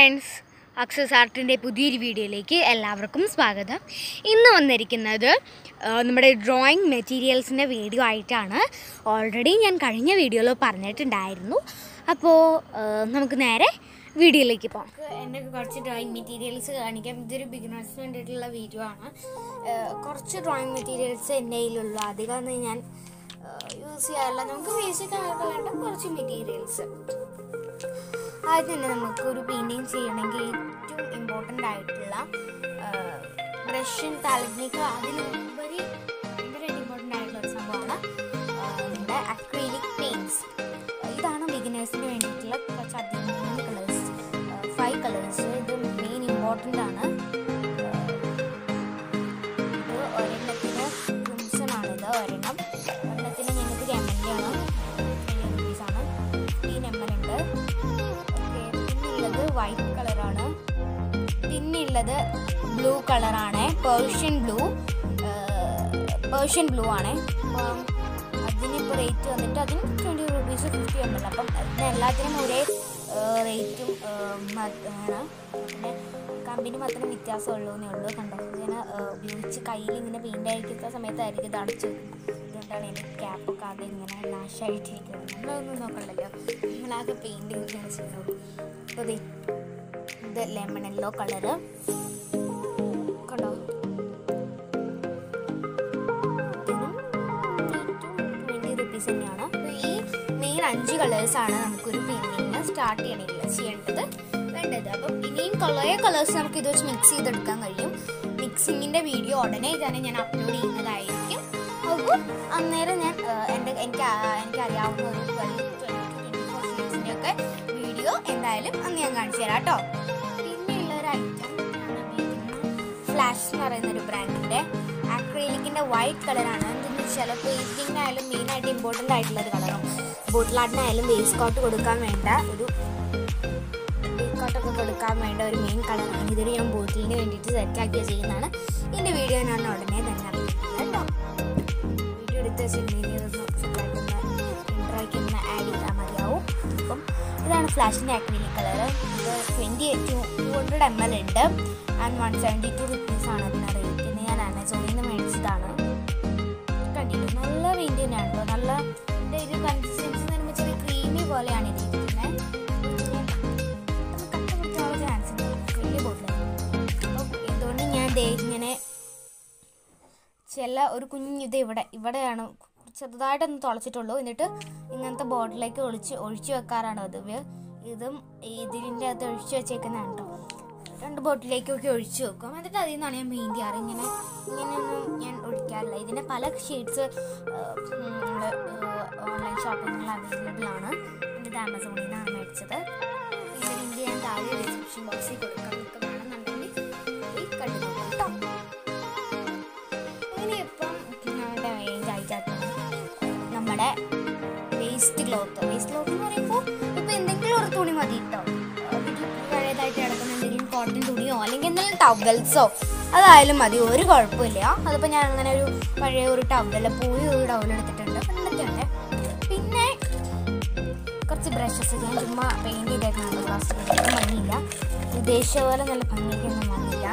Friends access ആർട്ടിൻ്റെ പുതിയൊരു വീഡിയോയിലേക്ക് എല്ലാവർക്കും സ്വാഗതം ഇന്ന് വന്നിരിക്കുന്നത് ആ, നമ്മുടെ ഡ്രോയിങ് മെറ്റീരിയൽസിൻ്റെ വീഡിയോ ആയിട്ടാണ് ഓൾറെഡി ഞാൻ കഴിഞ്ഞ വീഡിയോയിൽ പറഞ്ഞിട്ടുണ്ടായിരുന്നു അപ്പോൾ ആ, നമുക്ക് നേരെ വീഡിയോയിലേക്ക് പോകാം എൻ്റെ കുറച്ച് ഡ്രോയിങ് മെറ്റീരിയൽസ് കാണിക്കാം ഇതൊരു ബിഗിനേഴ്സിന് വേണ്ടിയിട്ടുള്ള വീഡിയോ ആണ് ആ, കുറച്ച് ഡ്രോയിങ് മെറ്റീരിയൽസ് എൻ്റെ കയ്യിലുള്ളൂ അധികമൊന്നും ഞാൻ യൂസ് ചെയ്യാറില്ല നമുക്ക് ബേസിക് ആയിട്ട് വേണ്ട കുറച്ച് മെറ്റീരിയൽസ് ആദ്യം തന്നെ നമുക്ക് ഒരു പെയിൻറ്റിങ് ചെയ്യണമെങ്കിൽ ഏറ്റവും ഇമ്പോർട്ടൻ്റ് ആയിട്ടുള്ള ബ്രഷും തലഞ്ഞിക്ക് അതിലുപരി ഭയങ്കര ഇമ്പോർട്ടൻ്റ് ആയിട്ടുള്ള ഒരു സംഭവമാണ് ആ, നമ്മുടെ അക്രീലിക് പെയിൻറ്റ്സ് ഇതാണ് ബിഗിനേഴ്സിന് വേണ്ടിയിട്ടുള്ള കുറച്ച് അധികം മൂന്ന് കളേഴ്സ് ഫൈവ് കളേഴ്സ് ഇത് മെയിൻ ഇമ്പോർട്ടൻ്റ് ആണ് ഇത് ഒരെണ്ണത്തിന് ക്രിംസൺ ആണിത് ഒരെണ്ണം ഒരെണ്ണത്തിന് ഞങ്ങൾക്ക് എമലിയാണ് റുപ്പീസാണ് ഫിഫ്റ്റീൻ എം എൽ ഉണ്ട് ഓക്കെ പിന്നുള്ളത് വൈറ്റ് കളറാണ് പിന്നുള്ളത് ബ്ലൂ കളറാണ് പേർഷ്യൻ ബ്ലൂ പേർഷ്യൻ ബ്ലൂ ആണ് അപ്പം അതിനിപ്പോൾ റേറ്റ് വന്നിട്ട് അതിന് twenty rupees fifty M L അപ്പം അതിന് എല്ലാത്തിനും ഒരേ റേറ്റും ആണ് പിന്നെ കമ്പനി മാത്രം വ്യത്യാസമുള്ളൂ എന്നേ ഉള്ളൂ കണ്ടോ ഇങ്ങനെ ഉപയോഗിച്ച് കയ്യിൽ ഇങ്ങനെ പെയിൻ്റ് അടിക്കുന്ന സമയത്തായിരിക്കും ഇത് അടച്ചു അതുകൊണ്ടാണ് എൻ്റെ ക്യാപ്പൊക്കെ ആകെ ഇങ്ങനെ നാശമായിട്ടിരിക്കുന്നത് നമ്മളൊന്നും നോക്കണ്ടല്ലോ നമ്മളാകെ പെയിൻറ് ഇങ്ങനെ ചെയ്യുള്ളൂ അപ്പോൾ ദേ ഇത് ലെമൺ യെല്ലോ കളറ് കണ്ടോ ഇതിനും ട്വൻറ്റി റുപ്പീസ് തന്നെയാണ് അപ്പോൾ ഈ മെയിൻ അഞ്ച് കളേഴ്സാണ് നമുക്കൊരു പെയിൻറ്റിങ് സ്റ്റാർട്ട് ചെയ്യണമെങ്കിൽ ചെയ്യേണ്ടത് വേണ്ടത് അപ്പം ഇനിയും കുറേ കളേഴ്സ് നമുക്ക് ഇത് വെച്ച് മിക്സ് ചെയ്തെടുക്കാൻ കഴിയും മിക്സിങ്ങിൻ്റെ വീഡിയോ ഉടനെ തന്നെ ഞാൻ അപ്ലോഡ് ചെയ്യുന്നതായിരിക്കും അപ്പോൾ അന്നേരം ഞാൻ ആ, എൻ്റെ എനിക്ക് ആ- എനിക്കറിയാവുന്ന ഒരു ട്വൽവ് ട്വൻറ്റി ട്വൻറ്റി ഫോർ ഷീറ്റ്സിൻ്റെ ഒക്കെ വീഡിയോ എന്തായാലും അന്ന് ഞാൻ കാണിച്ചു തരാം കേട്ടോ പിന്നെയുള്ള ഒരു ഐറ്റം ഫ്ലാഷ് എന്ന് പറയുന്ന ഒരു ബ്രാൻഡിൻ്റെ ആക്രിലിക്കിൻ്റെ വൈറ്റ് കളറാണ് എന്തെന്ന് വെച്ചാൽ പെയിൻറ്റിങ്ങിനായാലും മെയിനായിട്ട് ഇമ്പോർട്ടൻ്റ് ആയിട്ടുള്ള ഒരു കളറും ബോട്ടിലാട്ടിനായാലും വേസ്റ്റ് കോട്ട് കൊടുക്കാൻ വേണ്ട ഒരു വേസ്റ്റ് കോട്ടൊക്കെ കൊടുക്കാൻ വേണ്ട ഒരു മെയിൻ കളറാണ് ഇതൊരു ഞാൻ ബോട്ടിലിന് വേണ്ടിയിട്ട് സെറ്റാക്കി ചെയ്യുന്നതാണ് ഇതിൻ്റെ വീഡിയോ ഞാൻ ഉടനെ തന്നെ അറിയിക്കുന്നത് കേട്ടോ വീഡിയോ എടുത്ത് വെച്ചിട്ടുണ്ടെങ്കിൽ ഇതൊന്ന് ചെറുതായിട്ടൊന്ന് ഇൻട്രോയ്ക്ക് ഒന്ന് ആഡ് ചെയ്താൽ മതിയാവും അപ്പം ഇതാണ് ഫ്ലാഷിൻ്റെ ആക്രിലിക് കളർ ഇത് twenty two two hundred M L ഉണ്ട് and one seventy two rupees ആണ് അതിന് റേറ്റ് ഇന്ന് ഞാൻ ആമസോണിൽ നിന്ന് മേടിച്ചതാണ് കണ്ടില്ലേ നല്ല പെയിൻറ് തന്നെയാണ് കേട്ടോ നല്ല ഇതിൻ്റെ ഒരു കൺസിസ്റ്റൻസി എന്ന് പറയുമ്പോൾ ചെറിയ ക്രീമി പോലെയാണ് ഇരിക്കുന്നത് കട്ട പിടിച്ചാലുള്ള ചാൻസ് ഉണ്ട് വലിയ ബോട്ടിലാണ് അപ്പം ഇതുകൊണ്ട് ഞാൻ ദേ ഇങ്ങനെ ചില ഒരു കുഞ്ഞ് ഇത് ഇവിടെ ഇവിടെയാണ് ചെറുതായിട്ടൊന്ന് തുളച്ചിട്ടുള്ളൂ എന്നിട്ട് ഇങ്ങനത്തെ ബോട്ടിലേക്ക് ഒളിച്ച് ഒഴിച്ചു വെക്കാറാണ് പതിവ് ഇതും ഇതിൻ്റെ അകത്ത് ഒഴിച്ചു വെച്ചേക്കുന്നതാണ് കേട്ടോ രണ്ട് ബോട്ടിലേക്കൊക്കെ ഒഴിച്ചു വെക്കും എന്നിട്ട് അതിൽ നിന്നാണ് ഞാൻ പെയിൻറ് ചെയ്യാറ് ഇങ്ങനെ ഇങ്ങനെയൊന്നും ഞാൻ ഒഴിക്കാറില്ല ഇതിൻ്റെ പല ഷെയ്ഡ്സ് നമ്മൾ ഓൺലൈൻ ഷോപ്പിങ്ങിൽ അവൈലബിൾ ആണ് ഇത് ആമസോണിൽ നിന്നാണ് മേടിച്ചത് ഇതിൻ്റെ ലിങ്ക് ഞാൻ താഴെ ഡിസ്ക്രിപ്ഷൻ ബോക്സിൽ കൊടുക്കാം നിങ്ങൾക്ക് വേണമെന്നുണ്ടെങ്കിൽ പോയി കണ്ടു നോക്കാം കേട്ടോ ഇനിയിപ്പം നമ്മുടെ മെയിൻ ആയിട്ടാണ് നമ്മുടെ വേസ്റ്റ് ക്ലോത്ത് വേസ്റ്റ് ക്ലോത്ത് എന്ന് പറയുമ്പോൾ ഇപ്പം എന്തെങ്കിലും ഒരു തുണി മതി കേട്ടോ വീട്ടിൽ പഴയതായിട്ട് കിടക്കുന്ന എന്തെങ്കിലും കോട്ടൺ തുണിയോ അല്ലെങ്കിൽ എന്തെങ്കിലും ടവൽസോ അതായാലും മതി ഒരു കുഴപ്പമില്ല അതിപ്പോൾ ഞാൻ അങ്ങനെ ഒരു പഴയ ഒരു ടവൽ പോയി ഒരു ടവൽ എടുത്തിട്ടുണ്ട് പണ്ടൊക്കെയുണ്ട് പിന്നെ കുറച്ച് ബ്രഷസ് ഞാൻ ചുമ്മാ പെയിൻറ് ചെയ്തേക്കാണ് പ്ലാസ്റ്റിക് ഭംഗിയില്ല ഉദ്ദേശിച്ച പോലെ നല്ല ഭംഗിയൊന്നും വന്നില്ല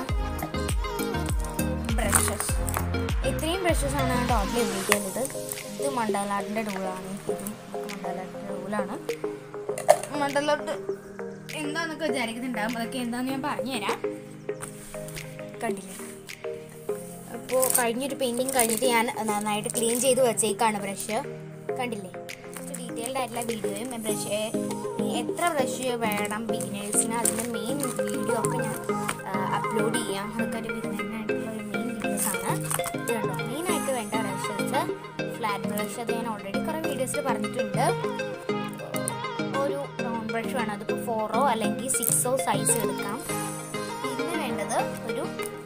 ബ്രഷസ് ഇത്രയും ബ്രഷസ് ആണ് ഞാൻ ടോട്ടൽ ഉപയോഗിക്കുന്നത് ഇത് മണ്ടലാട്ടിൻ്റെ ടൂളാണ് ഇതും മണ്ടലാട്ടിൻ്റെ ടൂളാണ് മണ്ടലോട്ട് എന്താന്നൊക്കെ വിചാരിക്കുന്നുണ്ടാവും അതൊക്കെ എന്താന്ന് ഞാൻ പറഞ്ഞുതരാം കണ്ടില്ലേ അപ്പോൾ കഴിഞ്ഞൊരു പെയിൻറ്റിങ് കഴിഞ്ഞിട്ട് ഞാൻ നന്നായിട്ട് ക്ലീൻ ചെയ്ത് വെച്ചേക്കാണ് ബ്രഷ് കണ്ടില്ലേ ഡീറ്റെയിൽഡ് ആയിട്ടുള്ള വീഡിയോയും ബ്രഷ് എത്ര ബ്രഷ് വേണം ബിഗിനേഴ്സിന് അതിൻ്റെ മെയിൻ വീഡിയോ ഒക്കെ ഞാൻ അപ്ലോഡ് ചെയ്യാം അതൊക്കെ ഒരു ബിഗിനറിനായിട്ടുള്ള ഒരു മെയിൻ വീഡിയോസ് ആണ് ഇത് കണ്ടോ മെയിനായിട്ട് വേണ്ട ബ്രഷസ് ഫ്ലാറ്റ് ബ്രഷ് അത് ഞാൻ ഓൾറെഡി കുറേ വീഡിയോസിൽ പറഞ്ഞിട്ടുണ്ട് ഒരു റൗണ്ട് ബ്രഷ് വേണം അതിപ്പോൾ ഫോറോ അല്ലെങ്കിൽ സിക്സോ സൈസ് എടുക്കാം പിന്നെ വേണ്ടത് ഒരു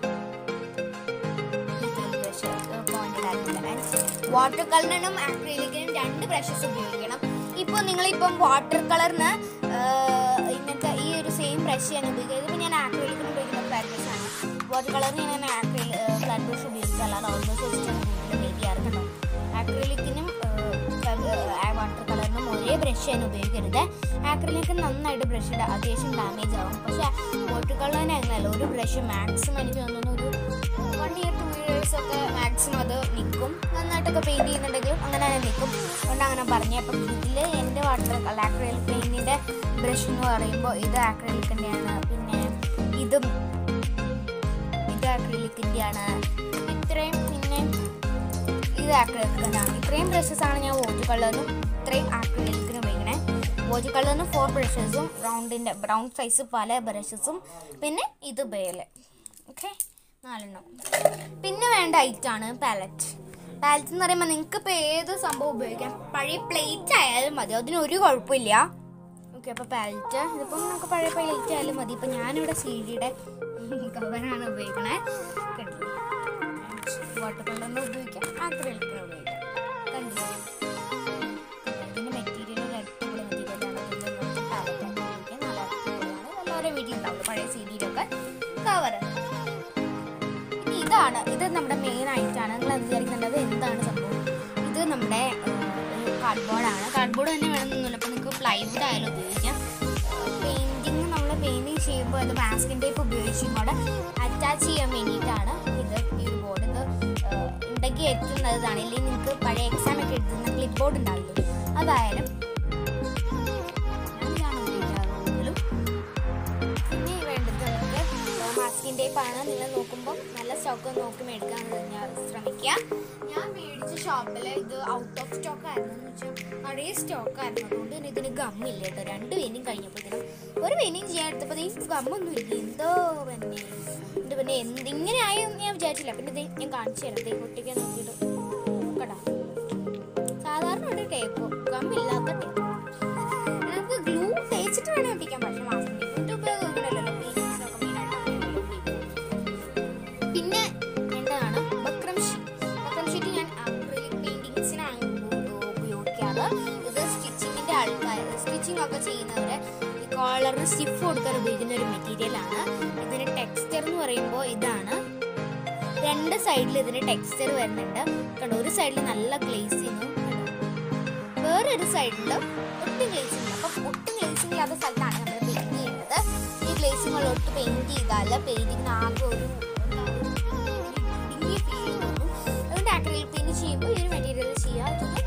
വാട്ടർ കളറിനും ആക്രിലിക്കിനും രണ്ട് ബ്രഷസ് ഉപയോഗിക്കണം ഇപ്പോൾ നിങ്ങളിപ്പം വാട്ടർ കളറിന് ഇങ്ങനത്തെ ഈ ഒരു സെയിം ബ്രഷ് ഞാൻ ഉപയോഗിക്കുന്നത് ഇപ്പോൾ ഞാൻ ആക്രിലിക്കിന് ഉപയോഗിക്കുന്ന ഫ്ലാറ്റ് ബ്രഷ് ആണ് വാട്ടർ കളറിന് ഞാൻ ആക്രിൽ ഫ്ലാറ്റ് ബ്രഷ് ഉപയോഗിക്കാറില്ല റൗണ്ട് ബ്രഷ് വെച്ചിട്ടാണ് കൂടുതൽ മേക്ക് ചെയ്യാറ് കേട്ടോ ആക്രിലിക്കിനും വാട്ടർ കളറിനും ഒരേ ബ്രഷ് ഞാൻ ഉപയോഗിക്കരുത് ആക്രിലേക്ക് നന്നായിട്ട് ബ്രഷ് ഇടുക അത്യാവശ്യം ഡാമേജ് ആവും പക്ഷെ വാട്ടർ കളറിന് അങ്ങനെയല്ല ഒരു ബ്രഷ് മാക്സിമം എനിക്ക് തോന്നുന്നു ഒരു വൺ ഇയർ ടു ഇയേഴ്സ് ഒക്കെ മാക്സിമം അത് നിൽക്കും നന്നായിട്ടൊക്കെ പെയിന്റ് ചെയ്യുന്നുണ്ടെങ്കിലും അങ്ങനെ തന്നെ നിൽക്കും അതുകൊണ്ട് അങ്ങനെ പറഞ്ഞു അപ്പം ഇതിൽ എൻ്റെ വാട്ടർ കളർ ആക്രിലിക് പെയിൻറ്റിൻ്റെ ബ്രഷ് എന്ന് പറയുമ്പോൾ ഇത് ആക്രിലിക്കിൻ്റെയാണ് പിന്നെ ഇതും ഇത് ആക്രിലിക്കിൻ്റെയാണ് ഇത്രയും പിന്നെ ഇത് ആക്രിലിക്കിനാണ് ഇത്രയും ബ്രഷസ് ആണ് ഞാൻ വോജ് കളറിനും ഇത്രയും ആക്രിലിക്കിനും ഉപയോഗിക്കണേ വോജ് കളറിന് ഫോർ ബ്രഷസും റൗണ്ടിൻ്റെ ബ്രൗൺ സൈസ് പല ബ്രഷസും പിന്നെ ഇത് ബേല് ഓക്കെ നാലെണ്ണം പിന്നെ വേണ്ട ഐറ്റാണ് പാലറ്റ് പാലറ്റ് എന്ന് പറയുമ്പോൾ നിങ്ങൾക്ക് ഇപ്പോൾ ഏത് സംഭവം ഉപയോഗിക്കാം പഴയ പ്ലേറ്റ് ആയാലും മതി അതിനൊരു കുഴപ്പമില്ല ഓക്കെ അപ്പോൾ പാലറ്റ് ഇതിപ്പം നമുക്ക് പഴയ പ്ലേറ്റ് ആയാലും മതി ഇപ്പം ഞാനിവിടെ സി ഡിയുടെ കവറാണ് ഉപയോഗിക്കണേ കണ്ടില്ലേ വാട്ടർ കളറിന് ഉപയോഗിക്കാം ആക്രിലിക്കിന് ഉപയോഗിക്കാം കണ്ടില്ലേ ഇതിന്റെ മെറ്റീരിയൽ ഒരു അടിപൊളി മെറ്റീരിയലാണ് ഇതിന്റെ പാലറ്റ് ഉപയോഗിക്കാൻ നല്ല അടിപൊളിയാണ് എല്ലാവരും വീട്ടിലുണ്ടാവും പഴയ സി ഡിയിലൊക്കെ കവർ ഇനി ഇതാണ് ഇത് നമ്മുടെ മെയിൻ ആയിട്ടാണ് നിങ്ങൾ എന്ത് വിചാരിക്കേണ്ടത് എന്താണ് സംഭവം ഇത് നമ്മുടെ ഒരു കാർഡ്ബോർഡാണ് കാർഡ്ബോർഡ് തന്നെ വേണമെന്നൊന്നുമില്ല അപ്പോൾ നിങ്ങൾക്ക് പ്ലൈവുഡ് ആയാലും ഉപയോഗിക്കാം പെയിൻറ്റിങ് നമ്മൾ പെയിൻറ്റിങ് ചെയ്യുമ്പോൾ അത് മാസ്കിൻ ടേപ്പ് ഉപയോഗിച്ചും കൂടെ അറ്റാച്ച് ചെയ്യാൻ വേണ്ടിയിട്ടാണ് ഇത് ഈ ഒരു ബോർഡ് ഇത് ഏഹ്, ഉണ്ടെങ്കിൽ ഏറ്റവും നല്ലതാണ് ഇല്ലെങ്കിൽ നിങ്ങൾക്ക് പഴയ എക്സാം ഒക്കെ എഴുതുന്ന ക്ലിപ്പ് ബോർഡ് ഉണ്ടാവില്ലേ അതായാലും ഞാനിതാണ് ഉപയോഗിക്കാറ് കൂടുതലും പിന്നെ വേണ്ടത് നമുക്ക് മാസ്കിൻ ടേപ്പാണ് നിങ്ങൾ നോക്കുമ്പോൾ നല്ല സ്റ്റോക്ക് നോക്കി മേടിക്കാൻ ഞാൻ ശ്രമിക്കുക ഞാൻ മേടിച്ച ഷോപ്പിൽ ഇത് ഔട്ട് ഓഫ് സ്റ്റോക്ക് ആയിരുന്നു എന്ന് വെച്ചാൽ പഴയ സ്റ്റോക്ക് ആയിരുന്നു അതുകൊണ്ട് തന്നെ ഇതിന് ഗമ്മില്ല കേട്ടോ രണ്ട് വെയിനും കഴിഞ്ഞപ്പോഴത്തേനും ഒരു വെയിനും ചെയ്യാൻ എടുത്തപ്പോൾ ഈ ഗമ്മൊന്നും ഇല്ല എന്തോ പിന്നെ എൻ്റെ പിന്നെ എന്ത് ഇങ്ങനെ ആയെന്ന് ഞാൻ വിചാരിച്ചില്ല പിന്നെ ഇത് ഞാൻ കാണിച്ചു തരാം ദേ കുട്ടിക്ക് നോക്കിയിട്ട് നോക്കടാ സാധാരണ ഒരു ടേപ്പ് ഗമ്മില്ലാത്ത ടേപ്പ് നമുക്ക് ഗ്ലൂ തേച്ചിട്ട് വേണേ ഒട്ടിക്കാൻ പക്ഷെ മാസ്ക് ഇത് ഉപയോഗമില്ലല്ലോ പീനട്സിനൊക്കെ മെയിനായിട്ട് അങ്ങനെയല്ലേ ഉപയോഗിക്കുന്നത്. പിന്നെ എന്താണ് ബക്രം ഷീറ്റ് ബക്രം ഷീറ്റ് ഞാൻ അക്രിലിക് പെയിന്റിങ്സിനാണ് ഉപയോഗിക്കാറ് ഇത് സ്റ്റിച്ചിങ്ങിന്റെ ആൾക്കാർ സ്റ്റിച്ചിങ് ഒക്കെ ചെയ്യുന്നവര് ഈ കോളറിന് സ്റ്റിഫ് കൊടുക്കാൻ ഉപയോഗിക്കുന്ന ഒരു മെറ്റീരിയൽ ആണ് ഇതിന് ടെക്സ്ചർ എന്ന് പറയുമ്പോൾ ഇതാണ് രണ്ട് സൈഡിൽ ഇതിന് ടെക്സ്ചർ വരുന്നുണ്ട് കണ്ടോ ഒരു സൈഡിൽ നല്ല ഗ്ലേസിങ്ങും വേറൊരു സൈഡിൽ ഒട്ടും ഗ്ലേസിംഗ് ഇല്ല അപ്പം ഒട്ടും ഗ്ലേസിംഗ് ഇല്ലാത്ത സ്ഥലത്താണ് നമ്മൾ പെയിന്റ് ചെയ്യുന്നത് ഈ ഗ്ലേസിങ്ങുള്ളൊട്ട് പെയിന്റ് ചെയ്താൽ പെയിന്റിങ്ങിന് ആകെ ഒരു എന്താ ഒരു ഇടുങ്ങിയ ഫീൽ തോന്നും അതുകൊണ്ട് ആക്രിലിക് പെയിന്റ് ചെയ്യുമ്പോൾ ഈ ഒരു മെറ്റീരിയൽ ചെയ്യുക അതൊന്ന്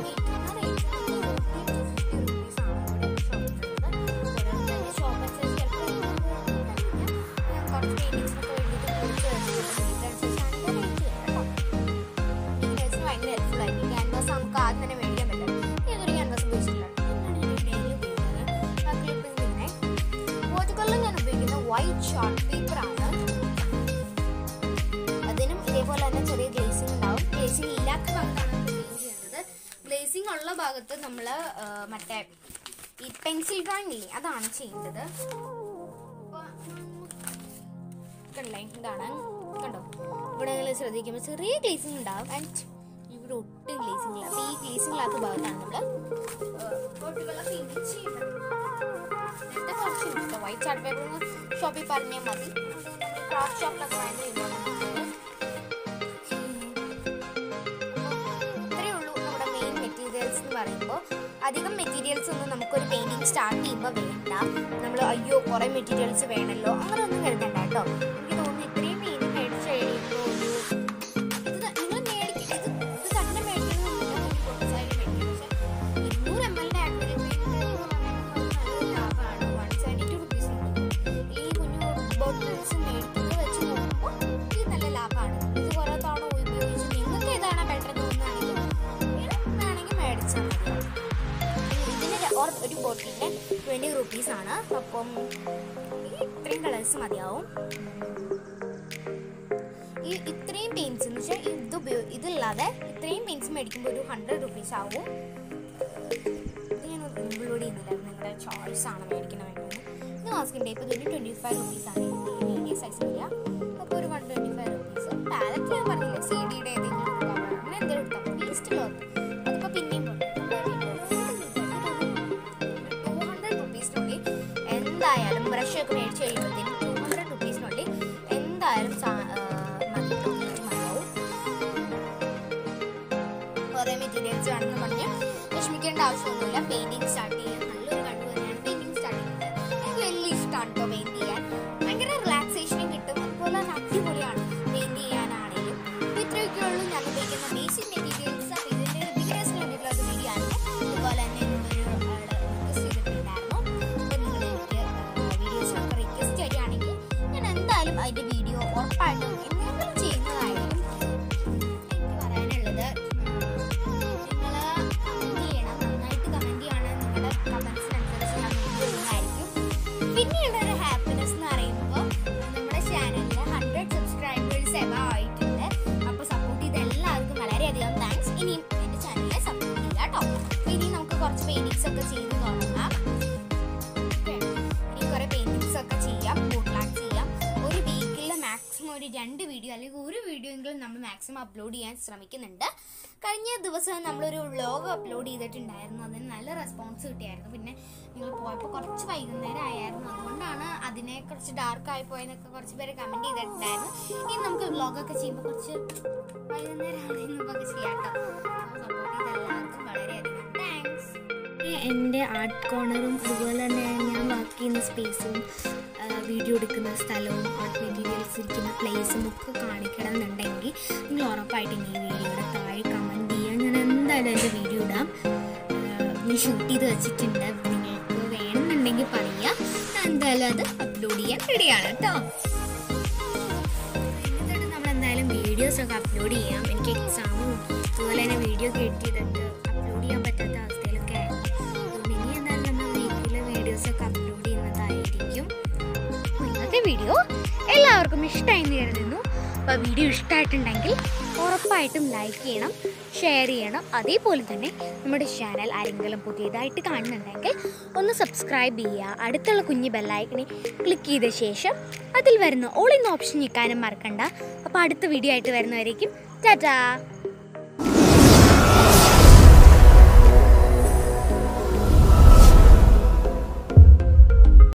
കുറച്ച് പെയിന്റിങ്സിനൊക്കെ വേണ്ടിയിട്ട് കുറിച്ച് വെച്ചിട്ടുണ്ട് ഇതിനനുസരിച്ചാണ് ഇതിന്റെ റേറ്റ് വരും കേട്ടോ ബിഗിനേഴ്സിന് ഭയങ്കര ഹെൽപ്ഫുൾ ആയിരിക്കും ക്യാൻവാസ് നമുക്ക് ആദ്യം തന്നെ മേടിക്കാൻ പറ്റും ഏതൊരു ക്യാൻവാസ് ഉപയോഗിച്ചിട്ടില്ല ഡെയിലി ഉപയോഗിക്കുന്നത് അക്രിലിക് പിന്നെ വാട്ടർ ഞാൻ ഉപയോഗിക്കുന്ന വൈറ്റ് ഷാർട്ട് പേപ്പർ ആണ് അതിനും ഇതേപോലെ തന്നെ ചെറിയ ഗ്ലേസിംഗ് ഉണ്ടാവും ഗ്ലേസിംഗ് ഇല്ലാത്ത ഭാഗത്താണ് പെയിന്റ് ചെയ്യുന്നത് ഗ്ലേസിംഗ് ഉള്ള ഭാഗത്ത് നമ്മൾ മറ്റേ ഈ പെൻസിൽ ഡ്രോയിങ് ഇല്ലേ അതാണ് ചെയ്യുന്നത് അപ്പൊ, കണ്ടില്ലേ ഇതാണ് കണ്ടോ ഇവിടെ നിങ്ങൾ ശ്രദ്ധിക്കുമ്പോൾ ചെറിയ ഗ്ലേസിംഗ് ഉണ്ടാവും ആൻഡ് ഇവിടെ ഒട്ടും ഗ്ലേസിംഗ് ഇല്ല അപ്പൊ ഈ ഗ്ലേസിംഗ് ഇല്ലാത്ത ഭാഗത്താണ് നമ്മൾ ബോട്ടുകളെ പെയിന്റ് ചെയ്യുന്നത് നേരത്തെ കുറച്ച് വൈറ്റ് ചാർട്ട് പേപ്പർ ഷോപ്പിൽ പറഞ്ഞാൽ മതി ക്രാഫ്റ്റ് ഷോപ്പിലൊക്കെ ഭയങ്കര ഇമ്പോർട്ടൻ്റ് ആണ് ഇത്രയേ ഉള്ളൂ നമ്മുടെ മെയിൻ മെറ്റീരിയൽസ് എന്ന് പറയുമ്പോൾ അധികം മെറ്റീരിയൽസ് ഒന്നും നമുക്കൊരു പെയിന്റിങ് സ്റ്റാർട്ട് ചെയ്യുമ്പോൾ വേണ്ട നമ്മൾ അയ്യോ കുറേ മെറ്റീരിയൽസ് വേണമല്ലോ അങ്ങനെ ഒന്നും കരുതണ്ട കേട്ടോ എനിക്ക് തോന്നുന്നു ഇത്രയും പെയിന്റ് മേടിച്ച് കഴിയുമ്പോൾ ഒരു ഇത് ത- നിങ്ങൾ മേടിക്കുക ഇത് ഇത് തന്നെ മേടിക്കണമെന്നില്ല കുറച്ചായാലും മേടിക്കും പക്ഷേ ഇരുന്നൂറ് എം എൽ ആക്രിലിക് പെയിന്റ് എന്ന് പറയുന്നത് നല്ലൊരു ലാഭമാണ് വൺ സെവൻറ്റി ടു റുപ്പീസ് ഈ കുഞ്ഞു ബോട്ടിൽസ് മേടിക്കുന്നത് വെച്ച് നോക്കുമ്പോൾ ഇത് നല്ല ലാഭമാണ് ഇത് കുറേ തവണ ഉപയോഗിച്ച് നിങ്ങൾക്ക് ഏതാണ് ബെറ്റർ തോന്നുകയാണെങ്കിൽ ഇത് വേണമെങ്കിൽ മേടിച്ചാൽ മതി ഇതിന് ര- ഒര- ഒരു ബോട്ടിലിന് ട്വൻറ്റി റുപ്പീസ് ആണ് അപ്പം ഈ ഇത്രയും കളേഴ്സ് മതിയാവും ഈ ഇത്രയും പെയിൻസ് എന്ന് വെച്ചാൽ ഇത് ഉപയോഗ ഇതില്ലാതെ ഇത്രയും പെയിൻസ് മേടിക്കുമ്പോൾ ഒരു ഹൺഡ്രഡ് റുപ്പീസ് ആവും ഇത് ഞാൻ ഇൻക്ലൂഡ് ചെയ്യുന്നില്ല അത് നിങ്ങളുടെ ചോയ്സ് ആണ് മേടിക്കണ വേണ്ടത് ഇത് മാസ്കിൻ ടേപ്പ് ഇതിന് ട്വൻറ്റി ഫൈവ് റുപ്പീസ് ആണ് മീഡിയം സൈസ് വരിക അപ്പോൾ ഒരു one twenty five rupees palette ഞാൻ പറഞ്ഞില്ലേ സി ഡിയുടെ ഏതെങ്കിലും ഒരു cover അങ്ങനെ എന്തെങ്കിലും എടുത്താൽ വേസ്റ്റ് ക്ലോത്ത് അതിപ്പോൾ പിന്നെയും ടു ഹൺഡ്രഡ് റുപ്പീസിനുള്ളിൽ എന്തായാലും ബ്രഷ് ഒക്കെ മേടിച്ച് കഴിയുമ്പോഴത്തേനും ടു ഹൺഡ്രഡ് റുപ്പീസിനുള്ളിൽ എന്തായാലും സാ- ആ, മതി ഇത് മതിയാവും കുറേ മെറ്റീരിയൽസ് വേണമെന്ന് പറഞ്ഞ് വിഷമിക്കേണ്ട ആവശ്യമൊന്നുമില്ല പെയിന്റിങ് സ്റ്റാർട്ട് ചെയ്യാൻ നല്ലൊരു കണ്ടു തന്നെയാണ് പിന്നെയുള്ള ഒരു ഹാപ്പിനെസ് എന്ന് പറയുമ്പോൾ നമ്മുടെ ചാനലിൽ ഹൺഡ്രഡ് സബ്സ്ക്രൈബേഴ്സ് എവ ആയിട്ടുണ്ട് അപ്പോൾ സപ്പോർട്ട് ചെയ്ത എല്ലാവർക്കും വളരെയധികം താങ്ക്സ് ഇനിയും എൻ്റെ ചാനലിനെ സപ്പോർട്ട് ചെയ്യുക കേട്ടോ അപ്പോൾ ഇനി നമുക്ക് കുറച്ച് പെയിൻറ്റിങ്സ് ഒക്കെ ചെയ്ത് തുടങ്ങാം Okay. ഇനി കുറേ പെയിൻറ്റിങ്സ് ഒക്കെ ചെയ്യാം ബോട്ടിലാക്ക് ചെയ്യാം ഒരു വീക്കിൽ മാക്സിമം ഒരു രണ്ട് വീഡിയോ അല്ലെങ്കിൽ ഒരു വീഡിയോ എങ്കിലും നമ്മൾ മാക്സിമം അപ്ലോഡ് ചെയ്യാൻ ശ്രമിക്കുന്നുണ്ട് കഴിഞ്ഞ ദിവസം നമ്മളൊരു വ്ലോഗ് അപ്ലോഡ് ചെയ്തിട്ടുണ്ടായിരുന്നു അതിന് നല്ല റെസ്പോൺസ് കിട്ടിയായിരുന്നു പിന്നെ നിങ്ങൾ പോയപ്പോൾ കുറച്ച് വൈകുന്നേരം ആയിരുന്നു അതുകൊണ്ടാണ് അതിനെ കുറച്ച് ഡാർക്ക് ആയി പോയെന്നൊക്കെ കുറച്ച് പേര് കമൻറ്റ് ചെയ്തിട്ടുണ്ടായിരുന്നു ഇനി നമുക്ക് വ്ലോഗൊക്കെ ചെയ്യുമ്പോൾ കുറച്ച് വൈകുന്നേരം ആണെന്നൊക്കെ ചെയ്യാം കേട്ടോ സപ്പോർട്ട് ചെയ്ത എല്ലാവർക്കും വളരെയധികം താങ്ക്സ് എൻ്റെ ആർട്ട് കോർണറും അതുപോലെ തന്നെ ഞാൻ വർക്ക് ചെയ്യുന്ന സ്പേസും വീഡിയോ എടുക്കുന്ന സ്ഥലവും ആർട്ട് മെറ്റീരിയൽസ് ഇരിക്കുന്ന പ്ലേസും ഒക്കെ കാണിക്കണം എന്നുണ്ടെങ്കിൽ നിങ്ങൾ ഉറപ്പായിട്ടും ഈ വീഡിയോയുടെ താഴെ കമൻറ്റ് ചെയ്യുക ഞാൻ എന്തായാലും എൻ്റെ വീഡിയോ ഇടാം ആഹ് ഞാൻ ഷൂട്ട് ചെയ്ത് വെച്ചിട്ടുണ്ട് നിങ്ങൾക്ക് വേണമെന്നുണ്ടെങ്കിൽ പറയുക ഞാൻ എന്തായാലും അത് അപ്ലോഡ് ചെയ്യാൻ റെഡിയാണ് കേട്ടോ എന്നിട്ട് നമ്മൾ എന്തായാലും വീഡിയോസ് ഒക്കെ അപ്ലോഡ് ചെയ്യാം എനിക്ക് എക്സാമും അതുപോലെ തന്നെ വീഡിയോ ഒക്കെ എഡിറ്റ് ചെയ്തിട്ട് അപ്ലോഡ് ചെയ്യാൻ പറ്റാത്ത അവസ്ഥയിലൊക്കെ ആയിരുന്നു അതുകൊണ്ട് ഇനി എന്തായാലും നമ്മൾ വീക്കിലെ വീഡിയോസ് ഒക്കെ അപ്ലോഡ് ചെയ്യുന്നതായിരിക്കും ഇന്നത്തെ വീഡിയോ എല്ലാവർക്കും ഇഷ്ടമായി എന്ന് കരുതുന്നു അപ്പോൾ വീഡിയോ ഇഷ്ടമായിട്ടുണ്ടെങ്കിൽ ഉറപ്പായിട്ടും ലൈക്ക് ചെയ്യണം ഷെയർ ചെയ്യണം അതേപോലെ തന്നെ നമ്മുടെ ചാനൽ ആരെങ്കിലും പുതിയതായിട്ട് കാണുന്നുണ്ടെങ്കിൽ ഒന്ന് സബ്സ്ക്രൈബ് ചെയ്യുക അടുത്തുള്ള കുഞ്ഞ് ബെല്ലൈക്കണി ക്ലിക്ക് ചെയ്ത ശേഷം അതിൽ വരുന്ന ഓൾ ഇൻ ഓപ്ഷൻ ഞെക്കാനും മറക്കണ്ട അപ്പോൾ അടുത്ത വീഡിയോ ആയിട്ട് വരുന്നവരേക്കും ടാറ്റാ